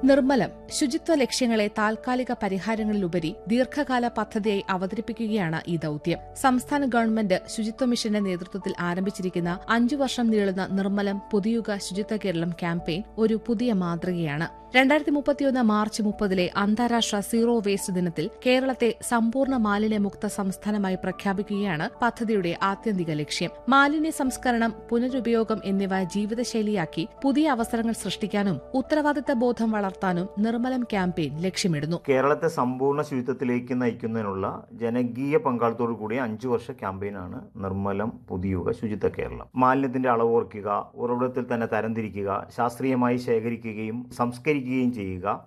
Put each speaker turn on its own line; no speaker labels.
നിർമ്മലം ശുചിത്വ ലക്ഷ്യങ്ങളെ താൽക്കാലിക പരിഹാരങ്ങളിലുപരി ദീർഘകാല പദ്ധതിയായി അവതരിപ്പിക്കുകയാണ് ഈ ദൌത്യം സംസ്ഥാന ഗവൺമെന്റ് ശുചിത്വ മിഷന്റെ നേതൃത്വത്തിൽ ആരംഭിച്ചിരിക്കുന്ന അഞ്ചു വർഷം നീളുന്ന നിർമ്മലം പുതിയുഗ ശുചിത്വ കേരളം ക്യാമ്പയിൻ ഒരു പുതിയ മാതൃകയാണ് രണ്ടായിരത്തി മുപ്പത്തിയൊന്ന് മാർച്ച് മുപ്പതിലെ അന്താരാഷ്ട്ര സീറോ വേസ്റ്റ് ദിനത്തിൽ കേരളത്തെ സമ്പൂർണ്ണ മാലിന്യമുക്ത സംസ്ഥാനമായി പ്രഖ്യാപിക്കുകയാണ് പദ്ധതിയുടെ ആത്യന്തിക ലക്ഷ്യം മാലിന്യ സംസ്കരണം പുനരുപയോഗം എന്നിവ ജീവിതശൈലിയാക്കി പുതിയ അവസരങ്ങൾ സൃഷ്ടിക്കാനും ഉത്തരവാദിത്ത ബോധം വളർത്താനും നിർമ്മലം ക്യാമ്പയിൻ ലക്ഷ്യമിടുന്നു
കേരളത്തെ സമ്പൂർണ്ണ ശുചിത്വത്തിലേക്ക് നയിക്കുന്നതിനുള്ള ജനകീയ പങ്കാളിത്തോടു കൂടിയ അഞ്ചു വർഷ ക്യാമ്പയിനാണ് നിർമ്മലം പുതിയുഗ ശുചിത്വ കേരളം മാലിന്യത്തിന്റെ അളവ് കുറയ്ക്കുക ഉറവിടത്തിൽ തന്നെ തരംതിരിക്കുക ശാസ്ത്രീയമായി ശേഖരിക്കുകയും സംസ്കരിക്കുകയും ചെയ്യുക